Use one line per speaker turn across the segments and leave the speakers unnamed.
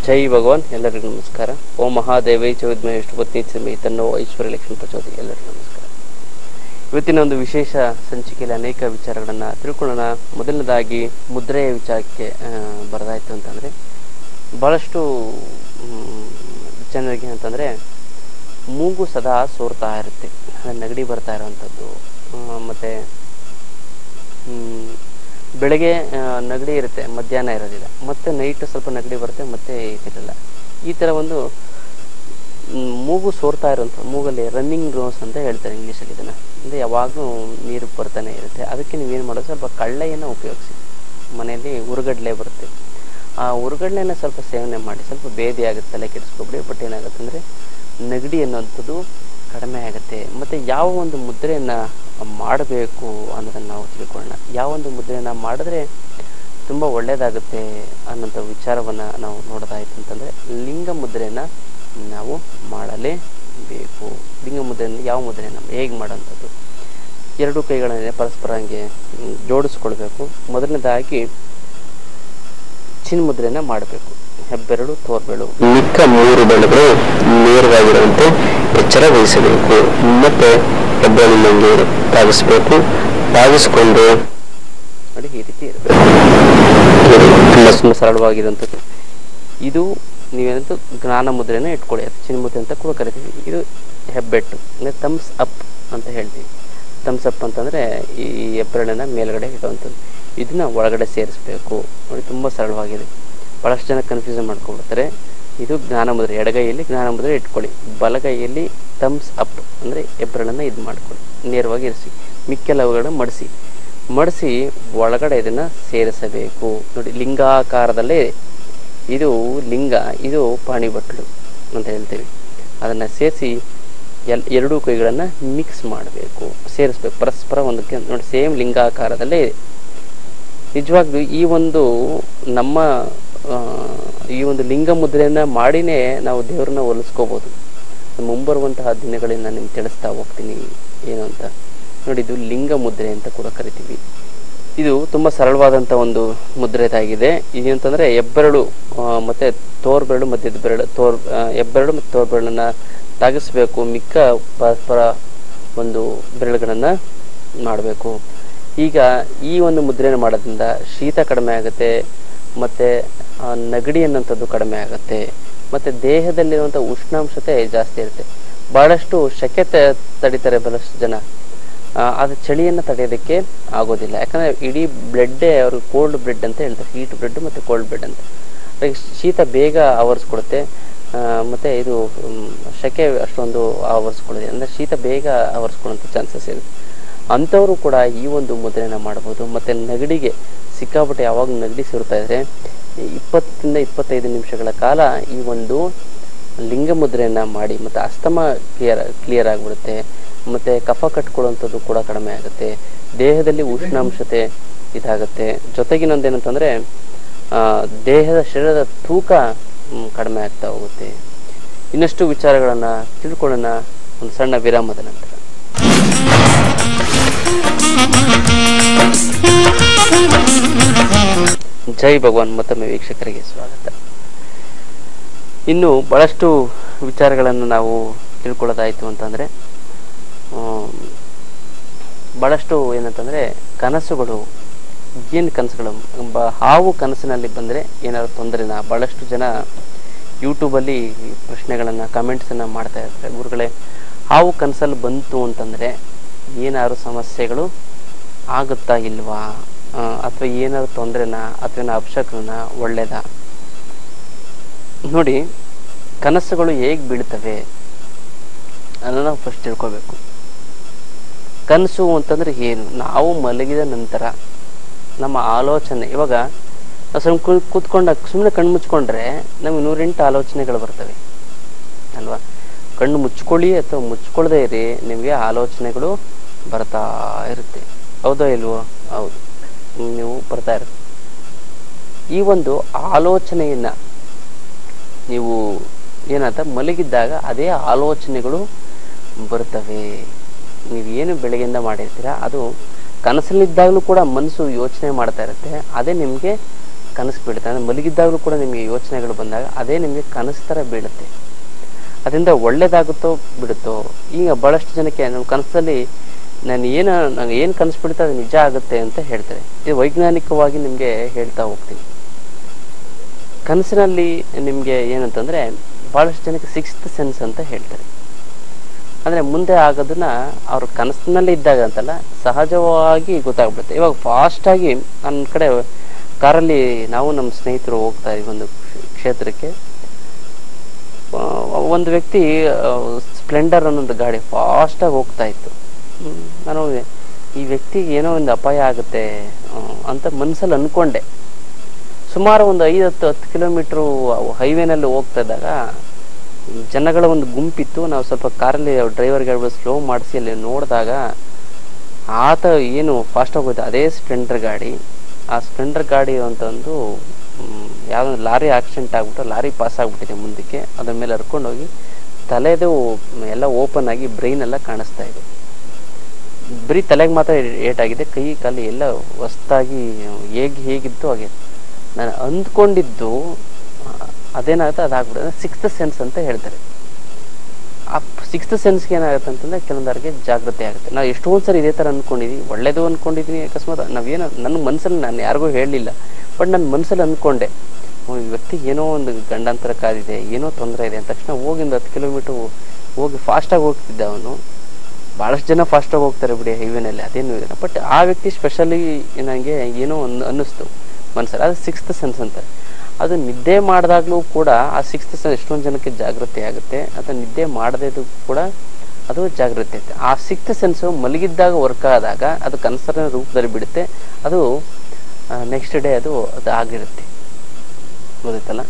ಜೈ ಭಗವಾನ್ ಎಲ್ಲರಿಗೂ ನಮಸ್ಕಾರ ಓಂ ಮಹಾದೇವೈ ಚ ವಿದ್ಮಹೇ ವಿಷ್ಣುಪತ್ನಿ ಚಿನ್ಮಯಿ ತನ್ನೋ ಐಶ್ವರ್ಯ ಲಕ್ಷ್ಮಿ ಪ್ರಚೋದಿ ಎಲ್ಲರಿಗೂ ನಮಸ್ಕಾರ ಇವತ್ತಿನ ಒಂದು ವಿಶೇಷ ಸಂಚಿಕೆಯಲ್ಲಿ ಅನೇಕ ವಿಚಾರಗಳನ್ನು ತಿಳ್ಕೊಳ್ಳೋಣ ಮೊದಲನೇದಾಗಿ ಮುದ್ರೆಯ ವಿಚಾರಕ್ಕೆ ಆ, ಬರದಾಯ್ತು ಅಂತಂದರೆ ಭಾಳಷ್ಟು ಮ್, ಜನರಿಗೆ ಅಂತಂದರೆ ಮೂಗು ಸದಾ ಸೋರ್ತಾ ಇರುತ್ತೆ ಅಂದರೆ ನೆಗಡಿ ಬರ್ತಾ ಇರೋವಂಥದ್ದು ಮತ್ತು ಮ್, ಬೆಳಗ್ಗೆ ಆ, ನೆಗಡಿ ಇರುತ್ತೆ ಮಧ್ಯಾಹ್ನ ಇರೋದಿಲ್ಲ ಮತ್ತೆ ನೈಟ್ ಸ್ವಲ್ಪ ನೆಗಡಿ ಬರುತ್ತೆ ಮತ್ತೆ ಇದಿರಲ್ಲ ಈ ಥರ ಒಂದು ಮ್, ಮೂಗು ಸೋರ್ತಾ ಇರೋಂಥ ಮೂಗಲ್ಲಿ ರನ್ನಿಂಗ್ ನೋಸ್ ಅಂತ ಹೇಳ್ತಾರೆ ಇಂಗ್ಲೀಷಲ್ಲಿ ಇದನ್ನು ಅಂದರೆ ಯಾವಾಗಲೂ ನೀರು ಬರ್ತಾನೆ ಇರುತ್ತೆ ಅದಕ್ಕೆ ನೀವೇನು ಮಾಡೋದು ಸ್ವಲ್ಪ ಕಳ್ಳೆಯನ್ನು ಉಪಯೋಗಿಸಿ ಮನೆಯಲ್ಲಿ ಉರುಗಡ್ಲೆ ಬರುತ್ತೆ ಆ ಉರುಗಡ್ಲೆನ ಸ್ವಲ್ಪ ಸೇವನೆ ಮಾಡಿ ಸ್ವಲ್ಪ ಬೇದಿ ಆಗುತ್ತೆ ತಲೆ ಕೆಡಿಸ್ಕೊಬಿಡಿ ಬಟ್ ಏನಾಗುತ್ತೆ ಅಂದರೆ ನೆಗಡಿ ಅನ್ನೋಂಥದ್ದು ಕಡಿಮೆ ಆಗುತ್ತೆ ಮತ್ತು ಯಾವ ಒಂದು ಮುದ್ರೆಯನ್ನು ಮಾಡಬೇಕು ಅನ್ನೋದನ್ನು ನಾವು ತಿಳ್ಕೊಳ್ಳೋಣ ಯಾವ ಒಂದು ಮುದ್ರೆಯನ್ನು ಮಾಡಿದ್ರೆ ತುಂಬ ಒಳ್ಳೆಯದಾಗುತ್ತೆ ಅನ್ನೋಂಥ ವಿಚಾರವನ್ನು ನಾವು ನೋಡೋದಾಯ್ತು ಅಂತಂದರೆ ಲಿಂಗ ಮುದ್ರೆಯನ್ನು ನಾವು ಮಾಡಲೇಬೇಕು ಲಿಂಗ ಮುದ್ರೆಯನ್ನು ಯಾವ ಮುದ್ರೆಯನ್ನು ಹೇಗೆ ಮಾಡೋಂಥದ್ದು ಎರಡು ಕೈಗಳನ್ನೇ ಪರಸ್ಪರ ಹಂಗೆ ಮ್, ಜೋಡಿಸ್ಕೊಳ್ಬೇಕು ಮೊದಲನೇದಾಗಿ ಚಿನ್ ಮುದ್ರೆಯನ್ನು ಮಾಡಬೇಕು ಹೆಬ್ಬೆರಳು ತೋರ್ಬೆರಳು
ಮಿಕ್ಕ ಮೂರು ಬೆಳೆಗಳು ನೇರವಾಗಿರುವಂತೆ ಎಚ್ಚರ ವಹಿಸಬೇಕು ಮತ್ತೆ ಹೆಬ್ಬೆರಳಿನಂಗೆ ಬಾಗಿಸಬೇಕು ಬಾಗಿಸಿಕೊಂಡು
ನೋಡಿ ಈ ರೀತಿ ಇರಬೇಕು ತುಂಬ ತುಂಬ ಸರಳವಾಗಿರುವಂಥದ್ದು ಇದು ನೀವೇನಂತೂ ಜ್ಞಾನ ಮುದ್ರೆನ ಇಟ್ಕೊಳ್ಳಿ ಅದು ಚಿನ್ನ ಮುದ್ರೆ ಅಂತ ಕೂಡ ಕರಿತೀವಿ ಇದು ಹೆಬ್ಬೆಟ್ಟು ಅಂದರೆ ತಮ್ಸ್ ಅಪ್ ಅಂತ ಹೇಳ್ತೀವಿ ತಮ್ಸ್ ಅಪ್ ಅಂತಂದರೆ ಈ ಹೆಬ್ಬೆರಳನ್ನ ಮೇಲ್ಗಡೆ ಇಡುವಂಥದ್ದು ಇದನ್ನ ಒಳಗಡೆ ಸೇರಿಸ್ಬೇಕು ನೋಡಿ ತುಂಬ ಸರಳವಾಗಿದೆ ಭಾಳಷ್ಟು ಜನ ಕನ್ಫ್ಯೂಷನ್ ಮಾಡ್ಕೊಬಿಡ್ತಾರೆ ಇದು ಜ್ಞಾನ ಮುದ್ರೆ ಎಡಗೈಯಲ್ಲಿ ಜ್ಞಾನ ಮುದ್ರೆ ಇಟ್ಕೊಳ್ಳಿ ಬಲಗೈಯಲ್ಲಿ ತಮ್ಸ್ ಅಪ್ ಅಂದರೆ ಹೆಬ್ಬೆರಳನ್ನ ಇದು ಮಾಡ್ಕೊಳ್ಳಿ ನೇರವಾಗಿ ಇರಿಸಿ ಮಿಕ್ಕೆಲ್ಲವುಗಳನ್ನ ಮಡಿಸಿ ಮಡಿಸಿ ಒಳಗಡೆ ಇದನ್ನು ಸೇರಿಸಬೇಕು ನೋಡಿ ಲಿಂಗಾಕಾರದಲ್ಲೇ ಇದೆ. ಇದು ಲಿಂಗ ಇದು ಪಾಣಿಬಟ್ಲು ಅಂತ ಹೇಳ್ತೀವಿ ಅದನ್ನು ಸೇರಿಸಿ ಎಲ್ ಎರಡೂ ಕೈಗಳನ್ನು ಮಿಕ್ಸ್ ಮಾಡಬೇಕು ಸೇರಿಸ್ಬೇಕು ಪರಸ್ಪರ ಒಂದಕ್ಕೆ ನೋಡಿ ಸೇಮ್ ಲಿಂಗಾಕಾರದಲ್ಲೇ ಇದೆ ನಿಜವಾಗ್ಲೂ ಈ ಒಂದು ನಮ್ಮ ಆ, ಈ ಒಂದು ಲಿಂಗ ಮುದ್ರೆಯನ್ನು ಮಾಡಿನೇ ನಾವು ದೇವ್ರನ್ನ ಒಲಿಸ್ಕೋಬೋದು ಮುಂಬರುವಂತಹ ದಿನಗಳಿಂದ ನಿಮ್ಗೆ ತಿಳಿಸ್ತಾ ಹೋಗ್ತೀನಿ ಏನು ಅಂತ ನೋಡಿ ಇದು ಲಿಂಗ ಮುದ್ರೆ ಅಂತ ಕೂಡ ಕರಿತೀವಿ ಇದು ತುಂಬ ಸರಳವಾದಂಥ ಒಂದು ಮುದ್ರೆದಾಗಿದೆ ಇದಂತಂದರೆ ಹೆಬ್ಬೆರಳು ಆ, ಮತ್ತೆ ತೋರ್ಬೆರಳು ಮಧ್ಯದ ಬೆರಳು ತೋರ್ ಆ, ಹೆಬ್ಬೆರಳು ಮತ್ತು ತೋರ್ಬೆರಳನ್ನ ತಾಗಿಸ್ಬೇಕು ಮಿಕ್ಕ ಪರಸ್ಪರ ಒಂದು ಬೆರಳುಗಳನ್ನು ಮಾಡಬೇಕು ಈಗ ಈ ಒಂದು ಮುದ್ರೆಯನ್ನು ಮಾಡೋದ್ರಿಂದ ಶೀತ ಕಡಿಮೆ ಆಗುತ್ತೆ ಮತ್ತು ನೆಗಡಿ ಅನ್ನೋಂಥದ್ದು ಕಡಿಮೆ ಆಗುತ್ತೆ ಮತ್ತು ದೇಹದಲ್ಲಿರುವಂಥ ಉಷ್ಣಾಂಶತೆ ಜಾಸ್ತಿ ಇರುತ್ತೆ ಭಾಳಷ್ಟು ಶಕೆ ತ- ತಡಿತಾರೆ ಬಹಳಷ್ಟು ಜನ ಆ, ಅದು ಚಳಿಯನ್ನು ತಡೆಯೋದಕ್ಕೆ ಆಗೋದಿಲ್ಲ ಯಾಕಂದರೆ ಇಡೀ ಬ್ಲಡ್ಡೇ ಅವರು ಕೋಲ್ಡ್ ಬ್ಲಡ್ ಅಂತ ಹೇಳ್ತಾರೆ ಹೀಟ್ ಬ್ಲಡ್ ಮತ್ತು ಕೋಲ್ಡ್ ಬ್ಲಡ್ ಅಂತ ಅದಕ್ಕೆ ಶೀತ ಬೇಗ ಆವರಿಸ್ಕೊಡುತ್ತೆ ಆ, ಮತ್ತೆ ಇದು ಮ್, ಶೆಕೆ ಅಷ್ಟೊಂದು ಆವರಿಸ್ಕೊಳ್ಳೋದಿಲ್ಲ ಅಂದರೆ ಶೀತ ಬೇಗ ಆವರಿಸ್ಕೊಳ್ಳೋಂಥ ಚಾನ್ಸಸ್ ಇರುತ್ತೆ ಅಂಥವರು ಕೂಡ ಈ ಒಂದು ಮುದ್ರೆನ ಮಾಡ್ಬೋದು ಮತ್ತು ನೆಗಡಿಗೆ ಸಿಕ್ಕಾಪಟ್ಟೆ ಯಾವಾಗ ನೆಗಡಿ ಸೇರ್ತಾ ಇದ್ರೆ ಇಪ್ಪತ್ತರಿಂದ ಇಪ್ಪತ್ತೈದು ನಿಮಿಷಗಳ ಕಾಲ ಈ ಒಂದು ಲಿಂಗ ಮುದ್ರೆಯನ್ನು ಮಾಡಿ ಮತ್ತು ಅಸ್ತಮ ಕ್ಲಿಯರ್ ಕ್ಲಿಯರ್ ಆಗಿಬಿಡುತ್ತೆ ಮತ್ತು ಕಫ ಕಟ್ಕೊಳ್ಳುವಂಥದ್ದು ಕೂಡ ಕಡಿಮೆ ಆಗುತ್ತೆ ದೇಹದಲ್ಲಿ ಉಷ್ಣಾಂಶತೆ ಇದಾಗುತ್ತೆ ಜೊತೆಗಿನೊಂದೇನಂತಂದರೆ ದೇಹದ ಶರೀರದ ತೂಕ ಮ್, ಕಡಿಮೆ ಆಗ್ತಾ ಹೋಗುತ್ತೆ ಇನ್ನಷ್ಟು ವಿಚಾರಗಳನ್ನು ತಿಳ್ಕೊಳ್ಳೋಣ ಒಂದು ಸಣ್ಣ ವಿರಾಮದ ನಂತರ ಜೈ ಭಗವಾನ್ ಮತ್ತೊಮ್ಮೆ ವೀಕ್ಷಕರಿಗೆ ಸ್ವಾಗತ ಇನ್ನು ಬಹಳಷ್ಟು ವಿಚಾರಗಳನ್ನು ನಾವು ತಿಳ್ಕೊಳ್ಳೋದಾಯಿತು ಅಂತಂದರೆ ಭಾಳಷ್ಟು ಏನಂತಂದರೆ ಕನಸುಗಳು ಏನು ಕನಸುಗಳು ಬ ಹಾವು ಕನಸಿನಲ್ಲಿ ಬಂದರೆ ಏನಾದ್ರು ತೊಂದರೆನಾ ಭಾಳಷ್ಟು ಜನ ಯೂಟ್ಯೂಬಲ್ಲಿ ಪ್ರಶ್ನೆಗಳನ್ನು ಕಮೆಂಟ್ಸನ್ನು ಮಾಡ್ತಾ ಇರ್ತಾರೆ ಗುರುಗಳೇ ಹಾವು ಕನಸಲ್ಲಿ ಬಂತು ಅಂತಂದರೆ ಏನಾದ್ರು ಸಮಸ್ಯೆಗಳು ಆಗುತ್ತಾ ಇಲ್ವಾ ಅಥವಾ ಏನಾದ್ರು ತೊಂದರೆನಾ ಅಥವಾ ಅಪಶಕನ ಒಳ್ಳೇದಾ ನೋಡಿ ಕನಸುಗಳು ಹೇಗೆ ಬೀಳ್ತವೆ ಅದನ್ನು ನಾವು ಫಸ್ಟ್ ತಿಳ್ಕೊಬೇಕು ಕನಸು ಅಂತಂದ್ರೆ ಏನು ನಾವು ಮಲಗಿದ ನಂತರ ನಮ್ಮ ಆಲೋಚನೆ ಇವಾಗ ನಾವು ಸುಮ್ಮನೆ ಕೂತ್ಕೊಂಡಾಗ ಸುಮ್ಮನೆ ಕಣ್ಣು ಮುಚ್ಕೊಂಡ್ರೆ ನಮಗೆ ನೂರೆಂಟು ಆಲೋಚನೆಗಳು ಬರ್ತವೆ ಅಲ್ವಾ ಕಣ್ಣು ಮುಚ್ಕೊಳ್ಳಿ ಅಥವಾ ಮುಚ್ಕೊಳ್ಳದೇ ಇರಿ ನಿಮಗೆ ಆಲೋಚನೆಗಳು ಬರ್ತಾ ಇರುತ್ತೆ ಹೌದೋ ಇಲ್ವೋ ಹೌದು ನೀವು ಬರ್ತಾ ಇರುತ್ತೆ ಈ ಒಂದು ಆಲೋಚನೆಯನ್ನ ನೀವು ಏನಂತ ಮಲಗಿದ್ದಾಗ ಅದೇ ಆಲೋಚನೆಗಳು ಬರ್ತವೆ ನೀವೇನು ಬೆಳಗ್ಗೆಯಿಂದ ಮಾಡಿರ್ತೀರ ಅದು ಕನಸಲ್ಲಿದ್ದಾಗಲೂ ಕೂಡ ಮನಸ್ಸು ಯೋಚನೆ ಮಾಡ್ತಾ ಇರುತ್ತೆ ಅದೇ ನಿಮಗೆ ಕನಸು ಬೀಳುತ್ತೆ ಅಂದರೆ ಮಲಗಿದ್ದಾಗಲೂ ಕೂಡ ನಿಮಗೆ ಯೋಚನೆಗಳು ಬಂದಾಗ ಅದೇ ನಿಮಗೆ ಕನಸು ಥರ ಬೀಳುತ್ತೆ ಅದರಿಂದ ಒಳ್ಳೇದಾಗುತ್ತೋ ಬಿಡುತ್ತೋ ಈಗ ಭಾಳಷ್ಟು ಜನಕ್ಕೆ ನಮ್ಮ ಕನಸಲ್ಲಿ ನಾನು ಏನು ನಂಗೆ ಏನು ಕನಸು ಬೀಳುತ್ತೆ ಅದು ನಿಜ ಆಗುತ್ತೆ ಅಂತ ಹೇಳ್ತಾರೆ ಇದು ವೈಜ್ಞಾನಿಕವಾಗಿ ನಿಮಗೆ ಹೇಳ್ತಾ ಹೋಗ್ತೀನಿ ಕನಸಿನಲ್ಲಿ ನಿಮಗೆ ಏನಂತಂದರೆ ಭಾಳಷ್ಟು ಜನಕ್ಕೆ ಸಿಕ್ಸ್ತ್ ಸೆನ್ಸ್ ಅಂತ ಹೇಳ್ತಾರೆ ಅಂದರೆ ಮುಂದೆ ಆಗೋದನ್ನ ಅವ್ರ ಕನಸಿನಲ್ಲಿ ಇದ್ದಾಗ ಅಂತಲ್ಲ ಸಹಜವಾಗಿ ಗೊತ್ತಾಗ್ಬಿಡುತ್ತೆ ಇವಾಗ ಫಾಸ್ಟಾಗಿ ನನ್ನ ಕಡೆ ಕಾರಲ್ಲಿ ನಾವು ನಮ್ಮ ಸ್ನೇಹಿತರು ಹೋಗ್ತಾ ಇದ್ವಿ ಒಂದು ಕ್ಷೇತ್ರಕ್ಕೆ ಆ, ಒಂದು ವ್ಯಕ್ತಿ ಸ್ಪ್ಲೆಂಡರ್ ಅನ್ನೋದು ಗಾಡಿ ಫಾಸ್ಟಾಗಿ ಹೋಗ್ತಾ ಇತ್ತು ಹ್ಮ್, ನಾನು ಈ ವ್ಯಕ್ತಿಗೆ ಏನೋ ಒಂದು ಅಪಾಯ ಆಗುತ್ತೆ ಆ, ಅಂತ ಮನಸ್ಸಲ್ಲಿ ಅಂದ್ಕೊಂಡೆ ಸುಮಾರು ಒಂದು ಐದು ಹತ್ತು ಹತ್ತು ಕಿಲೋಮೀಟ್ರು ಹೈವೇನಲ್ಲಿ ಹೋಗ್ತಾ ಇದ್ದಾಗ ಜನಗಳ ಒಂದು ಗುಂಪಿತ್ತು ನಾವು ಸ್ವಲ್ಪ ಕಾರಲ್ಲಿ ಡ್ರೈವರ್ಗೆ ಹೇಳ್ಬಿಟ್ಟು ಸ್ಲೋ ಮಾಡಿಸಿ ಅಲ್ಲಿ ನೋಡಿದಾಗ ಆತ ಏನು ಫಾಸ್ಟಾಗಿ ಹೋಯ್ತು ಅದೇ ಸ್ಪ್ಲೆಂಡರ್ ಗಾಡಿ ಆ ಸ್ಪ್ಲೆಂಡರ್ ಗಾಡಿ ಅಂತ ಒಂದು ಯಾವುದೋ ಲಾರಿ ಆಕ್ಸಿಡೆಂಟ್ ಆಗ್ಬಿಟ್ಟು ಲಾರಿ ಪಾಸ್ ಆಗ್ಬಿಟ್ಟಿದೆ ಮುಂದಕ್ಕೆ ಅದ್ರ ಮೇಲೆ ಹರ್ಕೊಂಡು ಹೋಗಿ ತಲೆದು ಎಲ್ಲ ಓಪನ್ ಆಗಿ ಬ್ರೈನ್ ಎಲ್ಲ ಕಾಣಿಸ್ತಾ ಇದೆ ಬರೀ ತಲೆಗೆ ಮಾತ್ರ ಏಟಾಗಿದೆ ಕೈ ಕಾಲು ಎಲ್ಲ ಹೊಸ್ದಾಗಿ ಹೇಗೆ ಹೇಗಿತ್ತು ಹಾಗೆ ನಾನು ಅಂದ್ಕೊಂಡಿದ್ದು ಆ, ಅದೇನಾಗುತ್ತೆ ಅದಾಗ್ಬಿಡುತ್ತೆ ಸಿಕ್ಸ್ತ್ ಸೆನ್ಸ್ ಅಂತ ಹೇಳ್ತಾರೆ ಆ ಸಿಕ್ಸ್ತ್ ಸೆನ್ಸ್ಗೆ ಏನಾಗುತ್ತೆ ಅಂತಂದ್ರೆ ಕೆಲವೊಂದರಿಗೆ ಜಾಗೃತಿ ಆಗುತ್ತೆ ನಾವು ಎಷ್ಟೊಂದು ಸರಿ ಇದೇ ಥರ ಅಂದ್ಕೊಂಡಿದ್ವಿ ಒಳ್ಳೇದು ಅಂದ್ಕೊಂಡಿದ್ದೀನಿ ಅಕಸ್ಮಾತ್ ನಾವೇನೋ ನನ್ನ ಮನಸ್ಸಲ್ಲಿ ನಾನು ಯಾರಿಗೂ ಹೇಳಲಿಲ್ಲ ಬಟ್ ನನ್ನ ಮನಸ್ಸಲ್ಲಿ ಅಂದ್ಕೊಂಡೆ ಓ, ಈ ವ್ಯಕ್ತಿಗೆ ಏನೋ ಒಂದು ಗಂಡಾಂತರ ಕಾದಿದೆ ಏನೋ ತೊಂದರೆ ಇದೆ ಅಂದ ತಕ್ಷಣ ಹೋಗಿ ಒಂದು ಹತ್ತು ಕಿಲೋಮೀಟ್ರ್ ಹೋಗಿ ಫಾಸ್ಟಾಗಿ ಹೋಗ್ತಿದ್ದ ಅವನು ಭಾಳಷ್ಟು ಜನ ಫಾಸ್ಟಾಗಿ ಹೋಗ್ತಾರೆ ಬಿಡಿ ಹೈವೇನಲ್ಲಿ ಅದೇನು ಇಲ್ಲ ಬಟ್ ಆ ವ್ಯಕ್ತಿ ಸ್ಪೆಷಲಿ ನನಗೆ ಏನೋ ಒಂದು ಅನ್ನಿಸ್ತು ಮನಸ್ಸಲ್ಲಿ ಅದು ಸಿಕ್ಸ್ತ್ ಸೆನ್ಸ್ ಅಂತ ಅದು ನಿದ್ದೆ ಮಾಡಿದಾಗಲೂ ಕೂಡ ಆ ಸಿಕ್ಸ್ತ್ ಸೆನ್ಸ್ ಎಷ್ಟೊಂದು ಜನಕ್ಕೆ ಜಾಗೃತಿ ಆಗುತ್ತೆ ಅಥವಾ ನಿದ್ದೆ ಮಾಡದೇದು ಕೂಡ ಅದು ಜಾಗೃತಿ ಆಗುತ್ತೆ ಆ ಸಿಕ್ಸ್ತ್ ಸೆನ್ಸು ಮಲಗಿದ್ದಾಗ ವರ್ಕ್ ಆದಾಗ ಅದು ಕನಸಿನ ರೂಪದಲ್ಲಿ ಬಿಡುತ್ತೆ ಅದು ನೆಕ್ಸ್ಟ್ ಡೇ ಅದು ಅದು ಆಗಿರುತ್ತೆ ಗೊತ್ತಾಯ್ತಲ್ಲ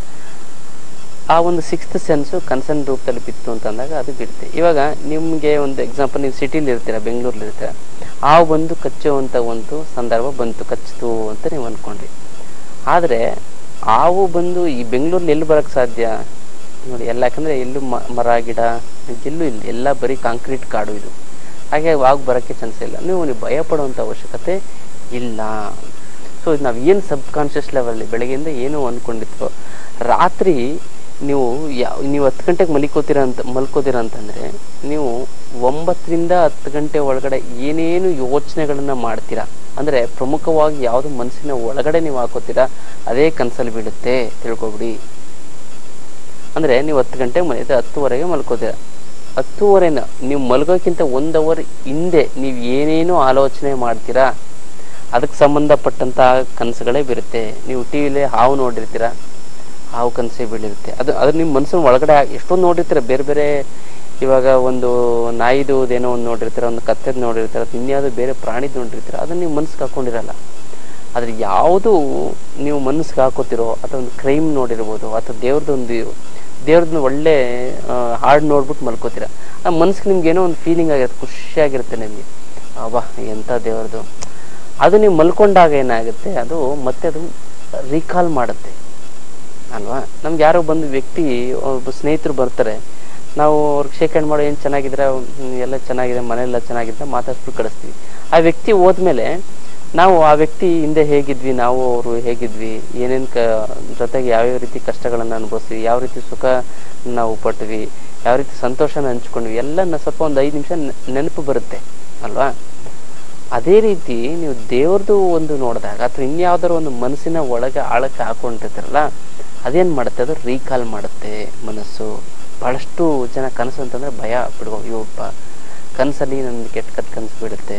ಆ ಒಂದು ಸಿಕ್ಸ್ತ್ ಸೆನ್ಸು ಕನ್ಸರ್ನ್ ರೂಪದಲ್ಲಿ ಬಿತ್ತು ಅಂತ ಅಂದಾಗ ಅದು ಬಿಡುತ್ತೆ ಇವಾಗ ನಿಮಗೆ ಒಂದು ಎಕ್ಸಾಂಪಲ್ ನೀವು ಸಿಟಿಲಿ ಇರ್ತೀರ ಬೆಂಗಳೂರಲ್ಲಿ ಇರ್ತೀರ ಆ ಒಂದು ಕಚ್ಚುವಂಥ ಒಂದು ಸಂದರ್ಭ ಬಂತು ಕಚ್ಚಿತು ಅಂತ ನೀವು ಅಂದ್ಕೊಂಡ್ರಿ ಆದರೆ ಹಾವು ಬಂದು ಈ ಬೆಂಗಳೂರಲ್ಲಿ ಎಲ್ಲಿ ಬರೋಕ್ಕೆ ಸಾಧ್ಯ ನೋಡಿ ಎಲ್ಲ ಯಾಕಂದರೆ ಎಲ್ಲೂ ಮ- ಮರ ಗಿಡ ಎಲ್ಲೂ ಇಲ್ಲ ಎಲ್ಲ ಬರೀ ಕಾಂಕ್ರೀಟ್ ಕಾಡು ಇದು ಹಾಗೆ ಆಗ ಬರೋಕ್ಕೆ ಚಾನ್ಸ್ ಇಲ್ಲ ನೀವು ನೀವು ಭಯ ಪಡುವಂಥ ಅವಶ್ಯಕತೆ ಇಲ್ಲ ಸೊ ನಾವು ಏನು ಸಬ್ ಕಾನ್ಷಿಯಸ್ ಲೆವೆಲ್ಲಿ ಬೆಳಗ್ಗೆಯಿಂದ ಏನು ಅಂದ್ಕೊಂಡಿದ್ವೋ ರಾತ್ರಿ ನೀವು ಯಾವ ನೀವು ಹತ್ತು ಗಂಟೆಗೆ ಮಲಿಕೋತೀರ ಅಂತ ಮಲ್ಕೋತೀರ ಅಂತಂದರೆ ನೀವು ಒಂಬತ್ತರಿಂದ ಹತ್ತು ಗಂಟೆ ಒಳಗಡೆ ಏನೇನು ಯೋಚನೆಗಳನ್ನು ಮಾಡ್ತೀರಾ ಅಂದರೆ ಪ್ರಮುಖವಾಗಿ ಯಾವುದು ಮನಸ್ಸಿನ ಒಳಗಡೆ ನೀವು ಹಾಕೋತೀರಾ ಅದೇ ಕನಸಲ್ಲಿ ಬೀಳುತ್ತೆ ತಿಳ್ಕೊಬಿಡಿ ಅಂದರೆ ನೀವು ಹತ್ತು ಗಂಟೆಗೆ ಮನೆ ಹತ್ತುವರೆಗೆ ಮಲ್ಕೋತೀರ ಹತ್ತುವರೆನ ನೀವು ಮಲ್ಗೋಕ್ಕಿಂತ ಒಂದು ಅವರ್ ಹಿಂದೆ ನೀವು ಏನೇನು ಆಲೋಚನೆ ಮಾಡ್ತೀರಾ ಅದಕ್ಕೆ ಸಂಬಂಧಪಟ್ಟಂಥ ಕನಸುಗಳೇ ಬರುತ್ತೆ ನೀವು ಟಿ ವಿಲಿ ಹಾವು ನೋಡಿರ್ತೀರ ಹಾವು ಕನಸೇ ಬೀಳಿರುತ್ತೆ ಅದು ಅದು ನಿಮ್ಮ ಮನಸ್ಸಿನ ಒಳಗಡೆ ಎಷ್ಟೊಂದು ನೋಡಿರ್ತೀರ ಬೇರೆ ಬೇರೆ ಇವಾಗ ಒಂದು ನಾಯಿದು ಏನೋ ಒಂದು ನೋಡಿರ್ತೀರ ಒಂದು ಕತ್ತೆದು ನೋಡಿರ್ತೀರ ಅಥವಾ ಇನ್ಯಾವುದೋ ಬೇರೆ ಪ್ರಾಣಿದು ನೋಡಿರ್ತೀರ ಅದನ್ನ ನೀವು ಮನಸ್ಸಿಗೆ ಹಾಕೊಂಡಿರಲ್ಲ ಆದರೆ ಯಾವುದು ನೀವು ಮನಸ್ಸಿಗೆ ಹಾಕೋತಿರೋ ಅಥವಾ ಒಂದು ಕ್ರೈಮ್ ನೋಡಿರ್ಬೋದು ಅಥವಾ ದೇವ್ರದ್ದು ಒಂದು ದೇವ್ರದ್ದು ಒಳ್ಳೆ ಆ, ಹಾಡು ನೋಡ್ಬಿಟ್ಟು ಮಲ್ಕೋತೀರ ಆ ಮನ್ಸಿಗೆ ನಿಮ್ಗೆ ಏನೋ ಒಂದು ಫೀಲಿಂಗ್ ಆಗಿರುತ್ತೆ ಖುಷಿಯಾಗಿರುತ್ತೆ ನಿಮಗೆ ಅಬ್ಬಾ ಎಂಥ ದೇವ್ರದ್ದು ಅದು ನೀವು ಮಲ್ಕೊಂಡಾಗ ಏನಾಗುತ್ತೆ ಅದು ಮತ್ತೆ ಅದು ರೀಕಾಲ್ ಮಾಡುತ್ತೆ ಅಲ್ವಾ ನಮ್ಗೆ ಯಾರೋ ಬಂದು ವ್ಯಕ್ತಿ ಒಬ್ಬ ಸ್ನೇಹಿತರು ಬರ್ತಾರೆ ನಾವು ಅವ್ರಿಗೆ ಶೇಕ್ ಹ್ಯಾಂಡ್ ಮಾಡೋ ಏನು ಚೆನ್ನಾಗಿದ್ರೆ ಹ್ಮ್, ಎಲ್ಲ ಚೆನ್ನಾಗಿದೆ ಮನೆಯೆಲ್ಲ ಚೆನ್ನಾಗಿದೆ ಮಾತಾಡ್ಸ್ಬಿಟ್ಟು ಕಳಿಸ್ತೀವಿ ಆ ವ್ಯಕ್ತಿ ಹೋದ್ಮೇಲೆ ನಾವು ಆ ವ್ಯಕ್ತಿ ಹಿಂದೆ ಹೇಗಿದ್ವಿ ನಾವು ಅವರು ಹೇಗಿದ್ವಿ ಏನೇನು ಕ ಜೊತೆಗೆ ಯಾವ್ಯಾವ ರೀತಿ ಕಷ್ಟಗಳನ್ನು ಅನುಭವಿಸ್ತೀವಿ ಯಾವ ರೀತಿ ಸುಖ ನಾವು ಪಟ್ವಿ ಯಾವ ರೀತಿ ಸಂತೋಷನ ಹಂಚ್ಕೊಂಡ್ವಿ ಎಲ್ಲ ನ- ಸ್ವಲ್ಪ ಒಂದು ಐದು ನಿಮಿಷ ನೆನಪು ಬರುತ್ತೆ ಅಲ್ವಾ ಅದೇ ರೀತಿ ನೀವು ದೇವ್ರದ್ದು ಒಂದು ನೋಡಿದಾಗ ಅಥವಾ ಇನ್ಯಾವ್ದಾದ್ರು ಒಂದು ಮನಸ್ಸಿನ ಒಳಗೆ ಆಳಕ್ಕೆ ಹಾಕೊಂಡಿರ್ತಾರಲ್ಲ ಅದೇನು ಮಾಡುತ್ತೆ ಅದು ರೀಕಾಲ್ ಮಾಡುತ್ತೆ ಮನಸ್ಸು ಭಾಳಷ್ಟು ಜನ ಕನಸು ಅಂತಂದ್ರೆ ಭಯ ಬಿಡುವ ಇವಪ್ಪ ಕನಸಲ್ಲಿ ನನಗೆ ಕೆಟ್ಟ ಕೆಟ್ಟ ಕನಸು ಬೀಳುತ್ತೆ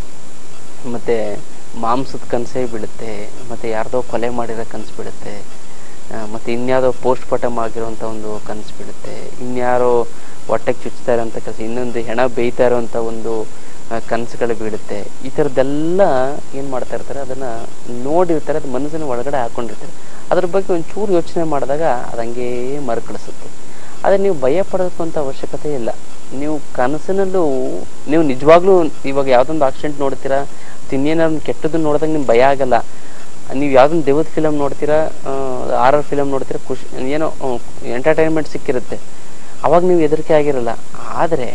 ಮತ್ತು ಮಾಂಸದ ಕನಸೇ ಬೀಳುತ್ತೆ ಮತ್ತು ಯಾರ್ದೋ ಕೊಲೆ ಮಾಡಿರೋ ಕನಸು ಬೀಳುತ್ತೆ ಮತ್ತು ಇನ್ಯಾವುದೋ ಪೋಸ್ಟ್ ಮಾರ್ಟಮ್ ಆಗಿರೋಂಥ ಒಂದು ಕನಸು ಬೀಳುತ್ತೆ ಇನ್ಯಾರೋ ಹೊಟ್ಟೆಗೆ ಚುಚ್ತಾ ಇರೋಂಥ ಕೆಲಸ ಇನ್ನೊಂದು ಹೆಣ ಬೇಯ್ತಾ ಇರೋಂಥ ಒಂದು ಕನಸುಗಳು ಬೀಳುತ್ತೆ ಈ ಥರದ್ದೆಲ್ಲ ಏನು ಮಾಡ್ತಾ ಇರ್ತಾರೆ ಅದನ್ನು ನೋಡಿರ್ತಾರೆ ಅದು ಮನಸ್ಸಿನ ಒಳಗಡೆ ಹಾಕೊಂಡಿರ್ತಾರೆ ಅದ್ರ ಬಗ್ಗೆ ಒಂಚೂರು ಯೋಚನೆ ಮಾಡಿದಾಗ ಅದು ಹಂಗೇ ಮರುಕಳಿಸುತ್ತೆ ಆದರೆ ನೀವು ಭಯ ಪಡೋಕ್ಕಂಥ ಅವಶ್ಯಕತೆ ಇಲ್ಲ ನೀವು ಕನಸಿನಲ್ಲೂ ನೀವು ನಿಜವಾಗ್ಲೂ ಇವಾಗ ಯಾವುದೊಂದು ಆಕ್ಸಿಡೆಂಟ್ ನೋಡ್ತೀರಾ ಇನ್ನೇನಾದ್ರು ಕೆಟ್ಟದ್ದು ನೋಡಿದಾಗ ನಿಮ್ಗೆ ಭಯ ಆಗಲ್ಲ ನೀವು ಯಾವುದೊಂದು ದೇವದ ಫಿಲಮ್ ನೋಡ್ತೀರಾ ಆರರ್ ಫಿಲಮ್ ನೋಡ್ತೀರಾ ಖುಷಿ ಏನೋ ಎಂಟರ್ಟೈನ್ಮೆಂಟ್ ಸಿಕ್ಕಿರುತ್ತೆ ಅವಾಗ ನೀವು ಹೆದರಿಕೆ ಆಗಿರಲ್ಲ ಆದರೆ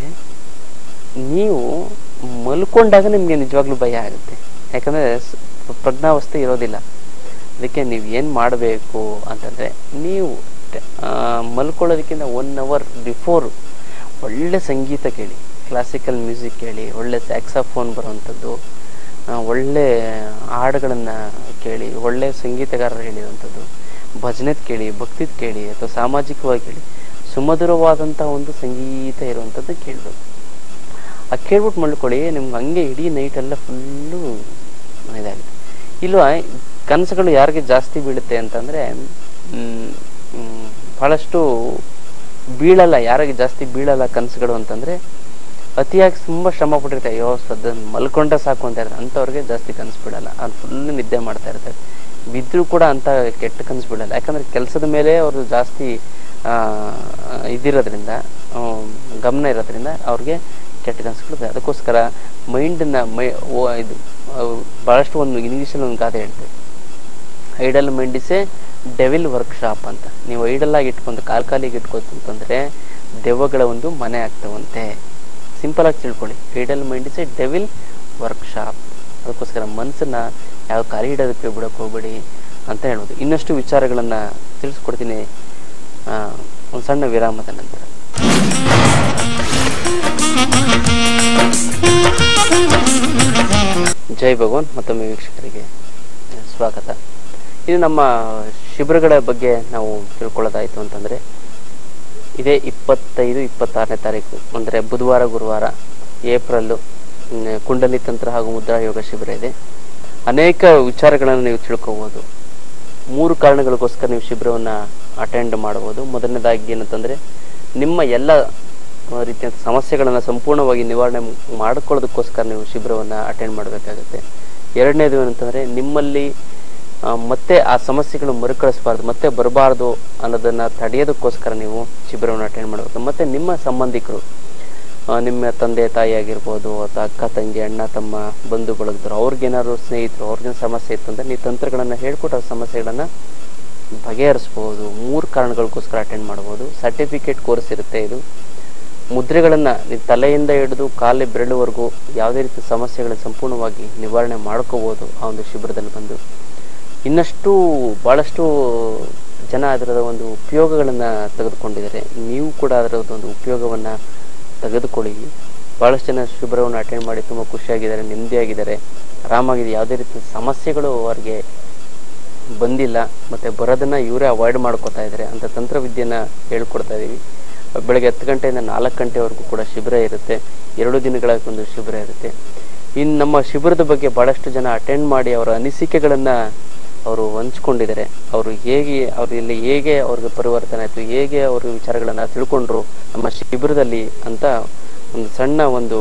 ನೀವು ಮಲ್ಕೊಂಡಾಗ ನಿಮಗೆ ನಿಜವಾಗ್ಲೂ ಭಯ ಆಗುತ್ತೆ ಯಾಕಂದರೆ ಪ್ರಜ್ಞಾವಸ್ಥೆ ಇರೋದಿಲ್ಲ ಅದಕ್ಕೆ ನೀವು ಏನು ಮಾಡಬೇಕು ಅಂತಂದರೆ ನೀವು ಟ- ಆ, ಮಲ್ಕೊಳ್ಳೋದಕ್ಕಿಂತ ಒನ್ ಅವರ್ ಬಿಫೋರ್ ಒಳ್ಳೆ ಸಂಗೀತ ಕೇಳಿ ಕ್ಲಾಸಿಕಲ್ ಮ್ಯೂಸಿಕ್ ಕೇಳಿ ಒಳ್ಳೆ ಸ್ಯಾಕ್ಸಾಫೋನ್ ಬರುವಂಥದ್ದು ಆ, ಒಳ್ಳೆ ಹಾಡುಗಳನ್ನು ಕೇಳಿ ಒಳ್ಳೆ ಸಂಗೀತಗಾರರು ಹೇಳಿರುವಂಥದ್ದು ಭಜನೆದ್ ಕೇಳಿ ಭಕ್ತಿದ್ ಕೇಳಿ ಅಥವಾ ಸಾಮಾಜಿಕವಾಗಿ ಕೇಳಿ ಸುಮಧುರವಾದಂಥ ಒಂದು ಸಂಗೀತ ಇರುವಂಥದ್ದು ಕೇಳಬೇಕು ಆ ಕೇಳ್ಬಿಟ್ಟು ಮಲ್ಕೊಳ್ಳಿ ನಿಮ್ಗೆ ಹಂಗೆ ಇಡೀ ನೈಟ್ ಎಲ್ಲ ಫುಲ್ಲು ಇದಾಗುತ್ತೆ ಇಲ್ವಾ ಕನಸುಗಳು ಯಾರಿಗೆ ಜಾಸ್ತಿ ಬೀಳುತ್ತೆ ಅಂತಂದರೆ ಭಾಳಷ್ಟು ಬೀಳಲ್ಲ ಯಾರಿಗೆ ಜಾಸ್ತಿ ಬೀಳಲ್ಲ ಕನಸುಗಳು ಅಂತಂದರೆ ಅತಿಯಾಗಿ ತುಂಬ ಶ್ರಮ ಪಟ್ಟಿರ್ತಾರೆ ಅಯ್ಯೋ ಸದ್ದ ಮಲ್ಕೊಂಡ್ರೆ ಸಾಕು ಅಂತ ಇರ್ತಾರೆ ಅಂಥವ್ರಿಗೆ ಜಾಸ್ತಿ ಕನಸು ಬೀಳಲ್ಲ ಅವ್ರು ಫುಲ್ ನಿದ್ದೆ ಮಾಡ್ತಾ ಇರ್ತಾರೆ ಬಿದ್ದರೂ ಕೂಡ ಅಂಥ ಕೆಟ್ಟ ಕನಸು ಬೀಳಲ್ಲ ಯಾಕಂದರೆ ಕೆಲಸದ ಮೇಲೆ ಅವರು ಜಾಸ್ತಿ ಆ, ಇದಿರೋದ್ರಿಂದ ಆ, ಗಮನ ಇರೋದ್ರಿಂದ ಅವ್ರಿಗೆ ಕೆಟ್ಟ ಕನಸುಗಳು ಬರ್ತವೆ. ಅದಕ್ಕೋಸ್ಕರ ಮೈಂಡನ್ನ ಮೈ ಓ ಇದು ಅವು ಭಾಳಷ್ಟು ಒಂದು ಇಂಗ್ಲೀಷಲ್ಲಿ ಒಂದು ಗಾದೆ ಹೇಳ್ತೇವೆ idle mind is a devil workshop ಅಂತ ನೀವು ಐಡಲ್ ಆಗಿ ಇಟ್ಕೊಂಡು ಕಾಲ್ ಕಾಲಿಗೆ ಇಟ್ಕೊತು ಅಂತಂದರೆ ದೆವ್ವಗಳ ಒಂದು ಮನೆ ಆಗ್ತವಂತೆ ಸಿಂಪಲ್ ಆಗಿ ತಿಳ್ಕೊಳ್ಳಿ idle mind is a devil workshop ಅದಕ್ಕೋಸ್ಕರ ಮನಸ್ಸನ್ನ ಯಾವ ಖಾಲಿ ಇಡೋದಕ್ಕೆ ಬಿಡೋಕೆ ಹೋಗ್ಬೇಡಿ ಅಂತ ಹೇಳ್ಬೋದು ಇನ್ನಷ್ಟು ವಿಚಾರಗಳನ್ನು ತಿಳಿಸ್ಕೊಡ್ತೀನಿ ಆ, ಒಂದು ಸಣ್ಣ ವಿರಾಮದ ನಂತರ ಜೈ ಭಗವಾನ್ ಮತ್ತೊಮ್ಮೆ ವೀಕ್ಷಕರಿಗೆ ಸ್ವಾಗತ ಇದು ನಮ್ಮ ಶಿಬಿರಗಳ ಬಗ್ಗೆ ನಾವು ತಿಳ್ಕೊಳ್ಳೋದಾಯಿತು ಅಂತಂದರೆ ಇದೇ ಇಪ್ಪತ್ತೈದು ಇಪ್ಪತ್ತಾರನೇ ತಾರೀಕು ಅಂದರೆ ಬುಧವಾರ ಗುರುವಾರ ಏಪ್ರಿಲ್ಲು ಮ್, ಕುಂಡಲಿ ತಂತ್ರ ಹಾಗೂ ಮುದ್ರಾ ಯೋಗ ಶಿಬಿರ ಇದೆ ಅನೇಕ ವಿಚಾರಗಳನ್ನು ನೀವು ತಿಳ್ಕೋಬೋದು ಮೂರು ಕಾರಣಗಳಿಗೋಸ್ಕರ ನೀವು ಶಿಬಿರವನ್ನು ಅಟೆಂಡ್ ಮಾಡ್ಬೋದು ಮೊದಲನೇದಾಗಿ ಏನಂತಂದರೆ ನಿಮ್ಮ ಎಲ್ಲ ಆ, ರೀತಿಯ ಸಮಸ್ಯೆಗಳನ್ನು ಸಂಪೂರ್ಣವಾಗಿ ನಿವಾರಣೆ ಮಾಡ್ಕೊಳ್ಳೋದಕ್ಕೋಸ್ಕರ ನೀವು ಶಿಬಿರವನ್ನು ಅಟೆಂಡ್ ಮಾಡಬೇಕಾಗುತ್ತೆ ಎರಡನೇದು ಏನಂತಂದರೆ ನಿಮ್ಮಲ್ಲಿ ಆ, ಮತ್ತೆ ಆ ಸಮಸ್ಯೆಗಳು ಮರುಕಳಿಸಬಾರ್ದು ಮತ್ತೆ ಬರಬಾರ್ದು ಅನ್ನೋದನ್ನು ತಡೆಯೋದಕ್ಕೋಸ್ಕರ ನೀವು ಶಿಬಿರವನ್ನು ಅಟೆಂಡ್ ಮಾಡಬೇಕು ಮತ್ತು ನಿಮ್ಮ ಸಂಬಂಧಿಕರು ಆ, ನಿಮ್ಮ ತಂದೆ ತಾಯಿ ಆಗಿರ್ಬೋದು ಅಥವಾ ಅಕ್ಕ ತಂಗಿ ಅಣ್ಣ ತಮ್ಮ ಬಂಧು ಬಳಗದವರು ಅವ್ರಿಗೇನಾದ್ರು ಸ್ನೇಹಿತರು ಅವ್ರಿಗೇನು ಸಮಸ್ಯೆ ಇತ್ತು ಅಂದರೆ ನೀವು ತಂತ್ರಗಳನ್ನು ಹೇಳ್ಕೊಟ್ಟು ಆ ಸಮಸ್ಯೆಗಳನ್ನು ಬಗೆಹರಿಸ್ಬೋದು ಮೂರು ಕಾರಣಗಳಿಗೋಸ್ಕರ ಅಟೆಂಡ್ ಮಾಡ್ಬೋದು ಸರ್ಟಿಫಿಕೇಟ್ ಕೋರ್ಸ್ ಇರುತ್ತೆ ಇದು ಮುದ್ರೆಗಳನ್ನು ನೀವು ತಲೆಯಿಂದ ಹಿಡಿದು ಕಾಲು ಬೆರಳುವರೆಗೂ ಯಾವುದೇ ರೀತಿ ಸಮಸ್ಯೆಗಳನ್ನ ಸಂಪೂರ್ಣವಾಗಿ ನಿವಾರಣೆ ಮಾಡ್ಕೋಬೋದು ಆ ಒಂದು ಶಿಬಿರದಲ್ಲಿ ಬಂದು ಇನ್ನಷ್ಟು ಭಾಳಷ್ಟು ಜನ ಅದರದ ಒಂದು ಉಪಯೋಗಗಳನ್ನು ತೆಗೆದುಕೊಂಡಿದ್ದಾರೆ ನೀವು ಕೂಡ ಅದರ ಒಂದು ಉಪಯೋಗವನ್ನು ತೆಗೆದುಕೊಳ್ಳಿ ಭಾಳಷ್ಟು ಜನ ಶಿಬಿರವನ್ನು ಅಟೆಂಡ್ ಮಾಡಿ ತುಂಬ ಖುಷಿಯಾಗಿದ್ದಾರೆ ನೆಮ್ಮದಿಯಾಗಿದ್ದಾರೆ ಆರಾಮಾಗಿದೆ ಯಾವುದೇ ರೀತಿ ಸಮಸ್ಯೆಗಳು ಅವರಿಗೆ ಬಂದಿಲ್ಲ ಮತ್ತು ಬರೋದನ್ನು ಇವರೇ ಅವಾಯ್ಡ್ ಮಾಡ್ಕೋತಾ ಇದ್ದಾರೆ ಅಂತ ತಂತ್ರವಿದ್ಯೆನ ಹೇಳ್ಕೊಡ್ತಾ ಇದ್ದೀವಿ ಬೆಳಗ್ಗೆ ಹತ್ತು ಗಂಟೆಯಿಂದ ನಾಲ್ಕು ಗಂಟೆವರೆಗೂ ಕೂಡ ಶಿಬಿರ ಇರುತ್ತೆ ಎರಡು ದಿನಗಳ ಒಂದು ಶಿಬಿರ ಇರುತ್ತೆ ಇನ್ನು ನಮ್ಮ ಶಿಬಿರದ ಬಗ್ಗೆ ಭಾಳಷ್ಟು ಜನ ಅಟೆಂಡ್ ಮಾಡಿ ಅವರ ಅನಿಸಿಕೆಗಳನ್ನು ಅವರು ಹಂಚ್ಕೊಂಡಿದ್ದಾರೆ ಅವರು ಹೇಗೆ ಅವರು ಇಲ್ಲಿ ಹೇಗೆ ಅವ್ರಿಗೆ ಪರಿವರ್ತನೆ ಆಯಿತು ಹೇಗೆ ಅವರು ವಿಚಾರಗಳನ್ನು ತಿಳ್ಕೊಂಡ್ರು ನಮ್ಮ ಶಿಬಿರದಲ್ಲಿ ಅಂತ ಒಂದು ಸಣ್ಣ ಒಂದು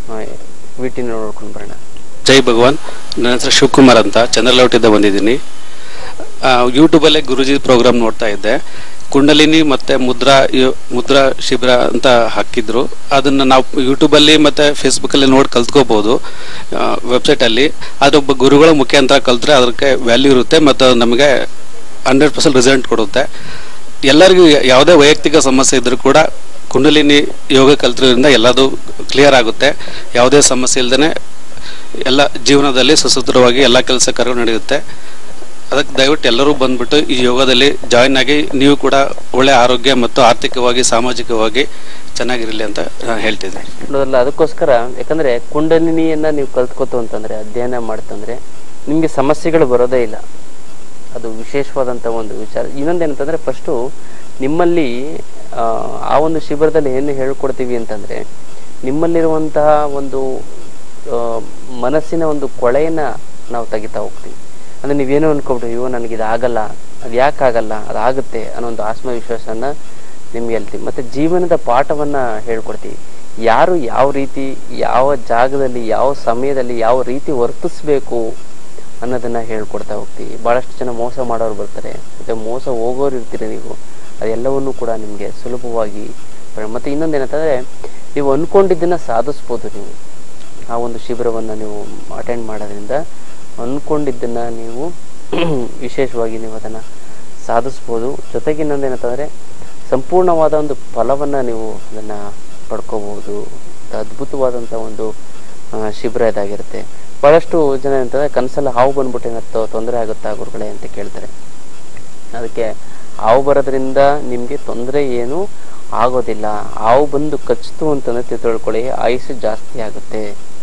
ವಿಟಿನ ನೋಡ್ಕೊಂಡು ಬರೋಣ
ಜೈ ಭಗವಾನ್ ನನ್ನ ಹೆಸರು ಶಿವಕುಮಾರ್ ಅಂತ ಚಂದ್ರಲೌಟಿಂದ ಬಂದಿದ್ದೀನಿ ಆ, ಯೂಟ್ಯೂಬಲ್ಲೇ ಗುರುಜಿ ಪ್ರೋಗ್ರಾಮ್ ನೋಡ್ತಾ ಇದ್ದೆ ಕುಂಡಲಿನಿ ಮತ್ತೆ ಮುದ್ರಾ ಯೋ- ಮುದ್ರಾ ಶಿಬಿರ ಅಂತ ಹಾಕಿದ್ರು ಅದನ್ನ ನಾವು ಯೂಟ್ಯೂಬಲ್ಲಿ ಮತ್ತೆ ಫೇಸ್ಬುಕ್ಕಲ್ಲಿ ನೋಡಿ ಕಲ್ತ್ಕೋಬಹುದು ವೆಬ್ಸೈಟಲ್ಲಿ ಅದೊಬ್ಬ ಗುರುಗಳ ಮುಖಾಂತರ ಕಲ್ತ್ರೆ ಅದಕ್ಕೆ ವ್ಯಾಲ್ಯೂ ಇರುತ್ತೆ ಮತ್ತು ಅದು ನಮಗೆ ಹಂಡ್ರೆಡ್ ಪರ್ಸೆಂಟ್ ರಿಸಲ್ಟ್ ಕೊಡುತ್ತೆ ಎಲ್ಲರಿಗೂ ಯಾವುದೇ ವೈಯಕ್ತಿಕ ಸಮಸ್ಯೆ ಇದ್ರೂ ಕೂಡ ಕುಂಡಲಿನಿ ಯೋಗ ಕಲ್ತಿರೋದ್ರಿಂದ ಎಲ್ಲದು ಕ್ಲಿಯರ್ ಆಗುತ್ತೆ ಯಾವುದೇ ಸಮಸ್ಯೆ ಇಲ್ದೇ ಎಲ್ಲ ಜೀವನದಲ್ಲಿ ಸುಸೂತ್ರವಾಗಿ ಎಲ್ಲ ಕೆಲಸ ಕಾರ್ಯಗಳು ನಡೆಯುತ್ತೆ ಅದಕ್ಕೆ ದಯವಿಟ್ಟು ಎಲ್ಲರೂ ಬಂದ್ಬಿಟ್ಟು ಈ ಯೋಗದಲ್ಲಿ ಜಾಯಿನ್ ಆಗಿ ನೀವು ಕೂಡ ಒಳ್ಳೆ ಆರೋಗ್ಯ ಮತ್ತು ಆರ್ಥಿಕವಾಗಿ ಸಾಮಾಜಿಕವಾಗಿ ಚೆನ್ನಾಗಿರಲಿ ಅಂತ ನಾನು ಹೇಳ್ತಿದ್ದೀನಿ
ನೋಡೋದಲ್ಲ ಅದಕ್ಕೋಸ್ಕರ ಯಾಕಂದ್ರೆ ಕುಂಡಲಿನಿಯನ್ನ ನೀವು ಕಲ್ತ್ಕೋತು ಅಂತಂದ್ರೆ ಅಧ್ಯಯನ ಮಾಡ್ತಂದ್ರೆ ನಿಮಗೆ ಸಮಸ್ಯೆಗಳು ಬರೋದೇ ಇಲ್ಲ ಅದು ವಿಶೇಷವಾದಂಥ ಒಂದು ವಿಚಾರ ಇನ್ನೊಂದೇನಂತಂದ್ರೆ ಫಸ್ಟು ನಿಮ್ಮಲ್ಲಿ ಆ, ಆ ಒಂದು ಶಿಬಿರದಲ್ಲಿ ಏನು ಹೇಳ್ಕೊಡ್ತೀವಿ ಅಂತಂದ್ರೆ ನಿಮ್ಮಲ್ಲಿರುವಂತಹ ಒಂದು ಆ, ಮನಸ್ಸಿನ ಒಂದು ಕೊಳೆಯನ್ನ ನಾವು ತೆಗಿತಾ ಹೋಗ್ತೀವಿ ಅಂದ್ರೆ ನೀವೇನೋ ಅನ್ಕೊಬಿಟ್ಟು ಅಯ್ಯೋ ನನಗೆ ಇದಾಗಲ್ಲ ಅದು ಯಾಕೆ ಆಗಲ್ಲ ಅದಾಗುತ್ತೆ ಅನ್ನೋ ಒಂದು ಆತ್ಮವಿಶ್ವಾಸನ ನಿಮ್ಗೆ ಹೇಳ್ತೀವಿ ಮತ್ತೆ ಜೀವನದ ಪಾಠವನ್ನ ಹೇಳ್ಕೊಡ್ತೀವಿ ಯಾರು ಯಾವ ರೀತಿ ಯಾವ ಜಾಗದಲ್ಲಿ ಯಾವ ಸಮಯದಲ್ಲಿ ಯಾವ ರೀತಿ ವರ್ತಿಸ್ಬೇಕು ಅನ್ನೋದನ್ನ ಹೇಳ್ಕೊಡ್ತಾ ಹೋಗ್ತೀವಿ ಭಾಳಷ್ಟು ಜನ ಮೋಸ ಮಾಡೋರು ಬರ್ತಾರೆ ಮತ್ತೆ ಮೋಸ ಹೋಗೋರು ಇರ್ತೀರಿ ನೀವು ಅದೆಲ್ಲವನ್ನೂ ಕೂಡ ನಿಮಗೆ ಸುಲಭವಾಗಿ ಬರ- ಮತ್ತೆ ಇನ್ನೊಂದೇನಂತಂದ್ರೆ ನೀವು ಅನ್ಕೊಂಡಿದ್ದನ್ನ ಸಾಧಿಸ್ಬೋದು ನೀವು ಆ ಒಂದು ಶಿಬಿರವನ್ನು ನೀವು ಅಟೆಂಡ್ ಮಾಡೋದ್ರಿಂದ ಅಂದ್ಕೊಂಡಿದ್ದನ್ನ ನೀವು ವಿಶೇಷವಾಗಿ ನೀವು ಅದನ್ನು ಸಾಧಿಸ್ಬೋದು ಜೊತೆಗೆ ಇನ್ನೊಂದೇನಂತಂದರೆ ಸಂಪೂರ್ಣವಾದ ಒಂದು ಫಲವನ್ನು ನೀವು ಅದನ್ನು ಪಡ್ಕೋಬೋದು ಅದ್ಭುತವಾದಂಥ ಒಂದು ಆ, ಶಿಬಿರ ಇದಾಗಿರುತ್ತೆ ಬಹಳಷ್ಟು ಜನ ಏನಂತಂದ್ರೆ ಕನಸಲ್ಲಿ ಹಾವು ಬಂದ್ಬಿಟ್ಟು ಏನಾಗ್ತೋ ತೊಂದರೆ ಆಗುತ್ತಾ ಗುರುಗಳೇ ಅಂತ ಕೇಳ್ತಾರೆ ಅದಕ್ಕೆ ಹಾವು ಬರೋದ್ರಿಂದ ನಿಮಗೆ ತೊಂದರೆ ಏನು ಆಗೋದಿಲ್ಲ ಹಾವು ಬಂದು ಕಚ್ತು ಅಂತಂದ್ರೆ ತಿ- ತಿಳ್ಕೊಳ್ಳಿ ಆಯುಸ್ಸು ಜಾಸ್ತಿ ಆಗುತ್ತೆ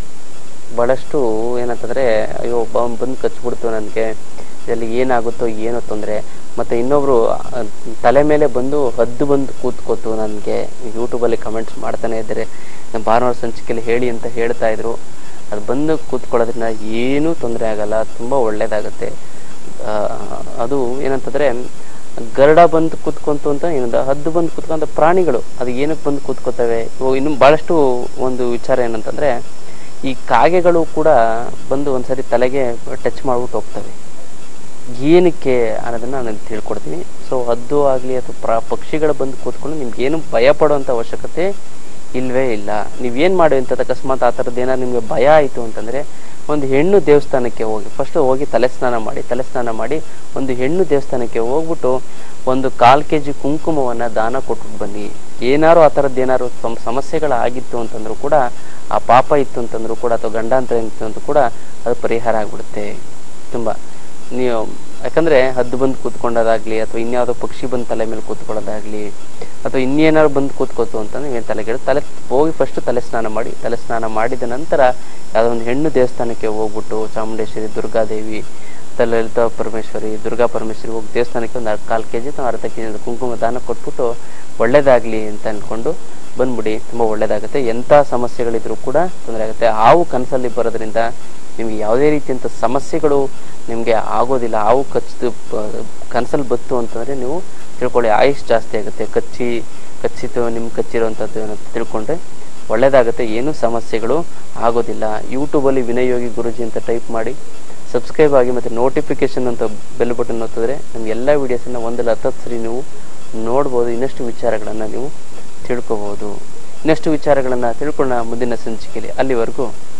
ಭಾಳಷ್ಟು ಏನಂತಂದರೆ ಅಯ್ಯೋ ಬ ಬಂದು ಕಚ್ಬಿಡ್ತು ನನಗೆ ಇದರಲ್ಲಿ ಏನಾಗುತ್ತೋ ಏನೋ ತೊಂದರೆ ಮತ್ತು ಇನ್ನೊಬ್ಬರು ತಲೆ ಮೇಲೆ ಬಂದು ಹದ್ದು ಬಂದು ಕೂತ್ಕೋತು ನನಗೆ ಯೂಟ್ಯೂಬಲ್ಲಿ ಕಮೆಂಟ್ಸ್ ಮಾಡ್ತಾನೆ ಇದ್ದಾರೆ ನಮ್ಮ ಭಾನುವಾರ ಸಂಚಿಕೆಯಲ್ಲಿ ಹೇಳಿ ಅಂತ ಹೇಳ್ತಾ ಇದ್ರು ಅದು ಬಂದು ಕೂತ್ಕೊಳ್ಳೋದ್ರಿಂದ ಏನೂ ತೊಂದರೆ ಆಗಲ್ಲ ತುಂಬ ಒಳ್ಳೆಯದಾಗುತ್ತೆ ಆ, ಅದು ಏನಂತಂದರೆ ಗರುಡ ಬಂದು ಕೂತ್ಕೊಂತು ಅಂತ ಏನಂದ ಹದ್ದು ಬಂದು ಕೂತ್ಕೊಂತ ಪ್ರಾಣಿಗಳು ಅದು ಏನಕ್ಕೆ ಬಂದು ಕೂತ್ಕೋತವೆ ಇವು ಇನ್ನು ಭಾಳಷ್ಟು ಒಂದು ವಿಚಾರ ಏನಂತಂದರೆ ಈ ಕಾಗೆಗಳು ಕೂಡ ಬಂದು ಒಂದ್ಸರಿ ತಲೆಗೆ ಟಚ್ ಮಾಡ್ಬಿಟ್ಟು ಹೋಗ್ತವೆ ಏನಕ್ಕೆ ಅನ್ನೋದನ್ನ ನಾನು ತಿಳ್ಕೊಡ್ತೀನಿ ಸೊ ಹದ್ದು ಆಗಲಿ ಅಥವಾ ಪ್ರ ಪಕ್ಷಿಗಳು ಬಂದು ಕೂತ್ಕೊಂಡು ನಿಮ್ಗೆ ಏನು ಭಯ ಪಡುವಂಥ ಅವಶ್ಯಕತೆ ಇಲ್ವೇ ಇಲ್ಲ ನೀವೇನು ಮಾಡಿ ಅಂತ ಅಕಸ್ಮಾತ್ ಆ ಥರದ್ದು ಏನಾದ್ರು ನಿಮಗೆ ಭಯ ಆಯಿತು ಅಂತಂದರೆ ಒಂದು ಹೆಣ್ಣು ದೇವಸ್ಥಾನಕ್ಕೆ ಹೋಗಿ ಫಸ್ಟ್ ಹೋಗಿ ತಲೆ ಸ್ನಾನ ಮಾಡಿ ತಲೆ ಸ್ನಾನ ಮಾಡಿ ಒಂದು ಹೆಣ್ಣು ದೇವಸ್ಥಾನಕ್ಕೆ ಹೋಗ್ಬಿಟ್ಟು ಒಂದು ಕಾಲು ಕೆ ಜಿ ಕುಂಕುಮವನ್ನು ದಾನ ಕೊಟ್ಬಿಟ್ಟು ಬನ್ನಿ ಏನಾರು ಆ ಥರದ್ದು ಏನಾರು ಸಮ್ ಸಮಸ್ಯೆಗಳಾಗಿತ್ತು ಅಂತಂದ್ರೂ ಕೂಡ ಆ ಪಾಪ ಇತ್ತು ಅಂತಂದ್ರೂ ಕೂಡ ಅಥವಾ ಗಂಡಾಂತರ ಇತ್ತು ಅಂತ ಕೂಡ ಅದು ಪರಿಹಾರ ಆಗಿಬಿಡುತ್ತೆ ತುಂಬ ನೀವು ಯಾಕಂದ್ರೆ ಹದ್ದು ಬಂದು ಕೂತ್ಕೊಂಡೋದಾಗ್ಲಿ ಅಥವಾ ಇನ್ಯಾವುದೋ ಪಕ್ಷಿ ಬಂದು ತಲೆ ಮೇಲೆ ಕೂತ್ಕೊಳ್ಳೋದಾಗ್ಲಿ ಅಥವಾ ಇನ್ನೇನಾದ್ರು ಬಂದು ಕೂತ್ಕೋತು ಅಂತಂದ್ರೆ ಏನು ತಲೆಗೆ ತಲೆ ಹೋಗಿ ಫಸ್ಟ್ ತಲೆ ಸ್ನಾನ ಮಾಡಿ ತಲೆ ಸ್ನಾನ ಮಾಡಿದ ನಂತರ ಯಾವುದೋ ಒಂದು ಹೆಣ್ಣು ದೇವಸ್ಥಾನಕ್ಕೆ ಹೋಗ್ಬಿಟ್ಟು ಚಾಮುಂಡೇಶ್ವರಿ ದುರ್ಗಾದೇವಿ ಅಥವಾ ಲಲಿತಾ ಪರಮೇಶ್ವರಿ ದುರ್ಗಾ ಪರಮೇಶ್ವರಿ ಹೋಗಿ ದೇವಸ್ಥಾನಕ್ಕೆ ಒಂದು ಕಾಲು ಕೆ ಜಿ ಅಥವಾ ಅರ್ಧ ಕೆ ಜಿ ಕುಂಕುಮ ದಾನ ಕೊಟ್ಬಿಟ್ಟು ಒಳ್ಳೇದಾಗ್ಲಿ ಅಂತ ಅಂದ್ಕೊಂಡು ಬಂದ್ಬಿಡಿ ತುಂಬ ಒಳ್ಳೇದಾಗುತ್ತೆ ಎಂಥ ಸಮಸ್ಯೆಗಳಿದ್ರೂ ಕೂಡ ತೊಂದರೆ ಆಗುತ್ತೆ ಹಾವು ಕನಸಲ್ಲಿ ಬರೋದ್ರಿಂದ ನಿಮ್ಗೆ ಯಾವುದೇ ರೀತಿಯಂಥ ಸಮಸ್ಯೆಗಳು ನಿಮಗೆ ಆಗೋದಿಲ್ಲ ಹಾವು ಕಚ್ಚಿದು ಕನಸಲ್ಲಿ ಬತ್ತು ಅಂತಂದರೆ ನೀವು ತಿಳ್ಕೊಳ್ಳಿ ಆಯುಷ್ ಜಾಸ್ತಿ ಆಗುತ್ತೆ ಕಚ್ಚಿ ಕಚ್ಚಿತು ನಿಮ್ಗೆ ಕಚ್ಚಿರೋವಂಥದ್ದು ಏನಂತ ತಿಳ್ಕೊಂಡ್ರೆ ಒಳ್ಳೇದಾಗುತ್ತೆ ಏನೂ ಸಮಸ್ಯೆಗಳು ಆಗೋದಿಲ್ಲ ಯೂಟ್ಯೂಬಲ್ಲಿ ವಿನಯ್ ಯೋಗಿ ಗುರುಜಿ ಅಂತ ಟೈಪ್ ಮಾಡಿ ಸಬ್ಸ್ಕ್ರೈಬ್ ಆಗಿ ಮತ್ತು ನೋಟಿಫಿಕೇಶನ್ ಅಂತ ಬೆಲ್ ಬಟನ್ ಒತ್ತಿದ್ರೆ ನಮ್ಗೆ ಎಲ್ಲ ವೀಡಿಯೋಸನ್ನು ಒಂದಲ್ಲ ಹತ್ತತ್ತು ಸರಿ ನೀವು ನೋಡ್ಬೋದು ಇನ್ನಷ್ಟು ವಿಚಾರಗಳನ್ನು ನೀವು ತಿಳ್ಕೊಬೋದು ಇನ್ನಷ್ಟು ವಿಚಾರಗಳನ್ನು ತಿಳ್ಕೊಳ್ಳೋಣ ಮುಂದಿನ ಸಂಚಿಕೆಯಲ್ಲಿ ಅಲ್ಲಿವರೆಗೂ